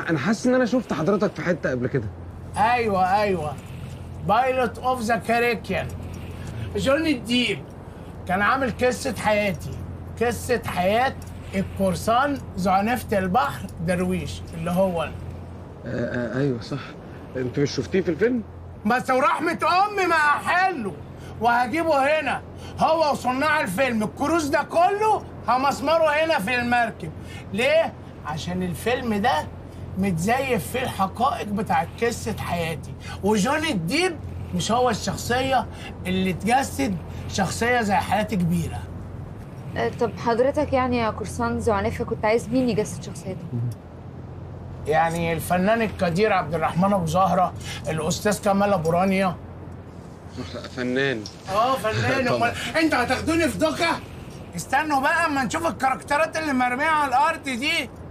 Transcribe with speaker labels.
Speaker 1: انا حاسس ان انا شفت حضرتك في حته قبل كده
Speaker 2: ايوه ايوه بايلوت اوف ذا كاريكيان جوني الديب كان عامل قصه حياتي قصه حياه القرصان زعنفة البحر درويش اللي هو أنا.
Speaker 1: آه آه ايوه صح انت مش شفتيه في الفيلم
Speaker 2: بس ورحمة أمي ما أحله وهجيبه هنا هو وصناع الفيلم الكروز ده كله همسمره هنا في المركب ليه؟ عشان الفيلم ده متزيف فيه الحقائق بتاعت قصة حياتي وجوني الديب مش هو الشخصية اللي تجسد شخصية زي حياتي كبيرة
Speaker 3: آه، طب حضرتك يعني يا قرصان زعنفة كنت عايز مين يجسد شخصيتك؟
Speaker 2: يعني الفنان القدير عبد الرحمن أبو زهرة الأستاذ كمال أبو رانيا
Speaker 1: فنان
Speaker 2: اه فنان
Speaker 1: طبعا.
Speaker 2: امال انتوا هتاخدوني في دوكه استنوا بقى اما نشوف الكاركترات اللي مرميه على الارض دي